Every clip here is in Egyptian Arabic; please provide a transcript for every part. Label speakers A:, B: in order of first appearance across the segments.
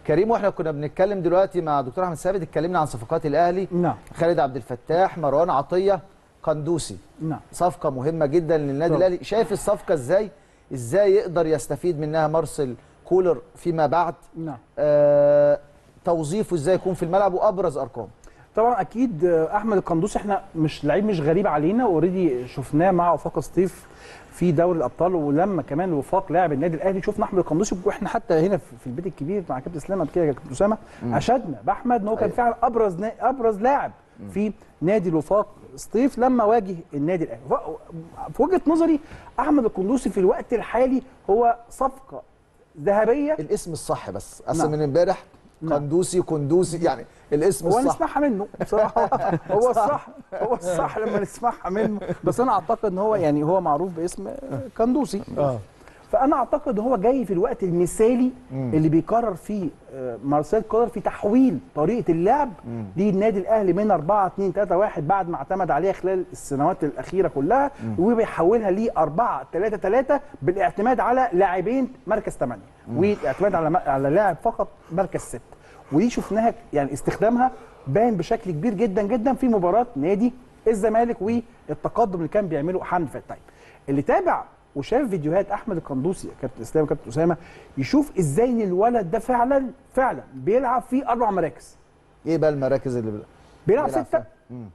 A: كريم واحنا كنا بنتكلم دلوقتي مع دكتور احمد ثابت اتكلمنا عن صفقات الاهلي
B: نعم
A: خالد عبد الفتاح مروان عطيه قندوسي
B: نعم
A: صفقه مهمه جدا للنادي
B: طبعا.
A: الاهلي شايف الصفقه ازاي ازاي يقدر يستفيد منها مارسيل كولر فيما بعد
B: نعم
A: آه توظيفه ازاي يكون في الملعب وابرز ارقام
B: طبعا اكيد آه، احمد القندوسي احنا مش لعيب مش غريب علينا اوريدي شفناه مع وفاق سطيف في دوري الابطال ولما كمان وفاق لاعب النادي الاهلي شفنا احمد القندوسي واحنا حتى هنا في في البيت الكبير مع كابتن اسلام قبل كده يا كابتن اسامه اشدنا باحمد ان هو كان
A: أيوة.
B: فعلا ابرز نا- ابرز لاعب في نادي الوفاق سطيف لما واجه النادي الاهلي ف- في وجهه نظري احمد القندوسي في الوقت الحالي هو صفقه ذهبيه
A: الاسم الصح بس اصل
B: نعم.
A: من امبارح
B: نعم.
A: قندوسي كندوسي يعني الاسم
B: هو
A: الصح
B: نسمعها منه بصراحه هو الصح هو الصح لما نسمعها منه بس انا اعتقد ان هو يعني هو معروف باسم كندوسي
A: اه
B: فانا اعتقد ان هو جاي في الوقت المثالي اللي بيقرر فيه آه، مارسيل كولر في تحويل طريقه اللعب للنادي الاهلي من 4 2 3 1 بعد ما اعتمد عليها خلال السنوات الاخيره كلها وبيحولها ل 4 3 3 بالاعتماد على لاعبين مركز 8 والاعتماد على على لاعب فقط مركز 6 ودي شفناها يعني استخدامها بان بشكل كبير جدا جدا في مباراه نادي الزمالك والتقدم اللي كان بيعمله حمدي فتحي اللي تابع وشاف فيديوهات احمد القندوسي يا كابتن اسلام وكابتن اسامه يشوف ازاي ان الولد ده فعلا فعلا بيلعب في اربع مراكز
A: ايه بقى المراكز اللي بيلعب
B: بيلعب
A: بيلعب
B: سته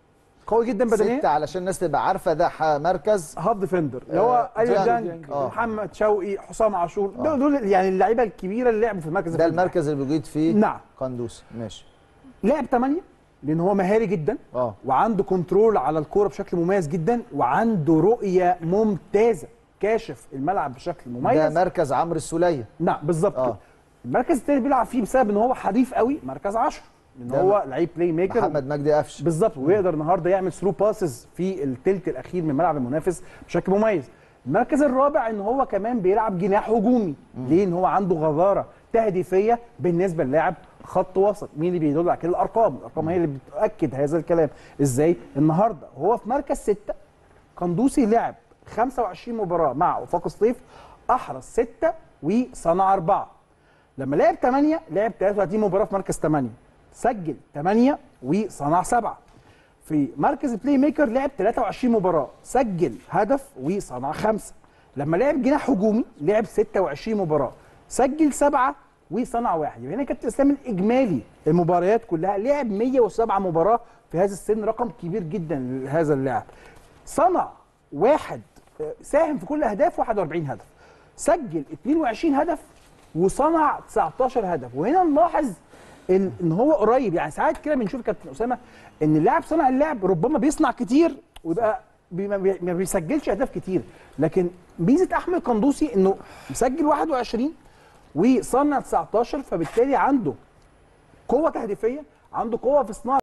B: قوي جدا بدنيا
A: ستة علشان الناس تبقى عارفه ده ح- مركز
B: هاف ديفندر اللي هو
A: آه،
B: اليو
A: ديانج.
B: دانج
A: آه.
B: محمد شوقي حسام عاشور دول, دول يعني اللعيبه الكبيره اللي لعبوا في المركز
A: ده
B: الفني.
A: المركز اللي بيجيد فيه
B: نعم
A: قندوسي ماشي
B: لعب 8 لان هو مهاري جدا
A: اه
B: وعنده كنترول على الكوره بشكل مميز جدا وعنده رؤيه ممتازه كاشف الملعب بشكل
A: ده
B: مميز
A: مركز عمرو السوليه
B: نعم بالظبط
A: آه.
B: كده المركز الثاني بيلعب فيه بسبب ان هو حريف قوي مركز 10 ان
A: ده
B: هو لعيب بلاي ميكر
A: محمد مجدي قفشه
B: بالظبط ويقدر النهارده يعمل ثرو باسز في الثلث الاخير من ملعب المنافس بشكل مميز المركز الرابع ان هو كمان بيلعب جناح هجومي ليه ان هو عنده غزاره تهديفيه بالنسبه للاعب خط وسط مين اللي بيدل على كده الارقام الارقام هي اللي بتاكد هذا الكلام ازاي النهارده هو في مركز ستة قندوسي لعب 25 مباراه مع وفاق سطيف احرز ستة وصنع اربعه لما لعب 8 لعب 33 مباراه في مركز 8 سجل 8 وصنع 7 في مركز البلاي ميكر لعب 23 مباراه سجل هدف وصنع 5 لما لعب جناح هجومي لعب 26 مباراه سجل 7 وصنع واحد يبقى هنا كابتن اسلام الاجمالي المباريات كلها لعب 107 مباراه في هذا السن رقم كبير جدا لهذا اللاعب صنع واحد آه، ساهم في كل اهداف 41 هدف سجل 22 هدف وصنع 19 هدف وهنا نلاحظ ان ان هو قريب يعني ساعات كده بنشوف كابتن اسامه ان اللاعب صانع اللعب ربما بيصنع كتير ويبقى بي- ما بي- ما بيسجلش اهداف كتير لكن ميزه احمد قندوسي انه مسجل 21 وصنع 19 فبالتالي عنده قوه تهديفيه عنده قوه في صناعه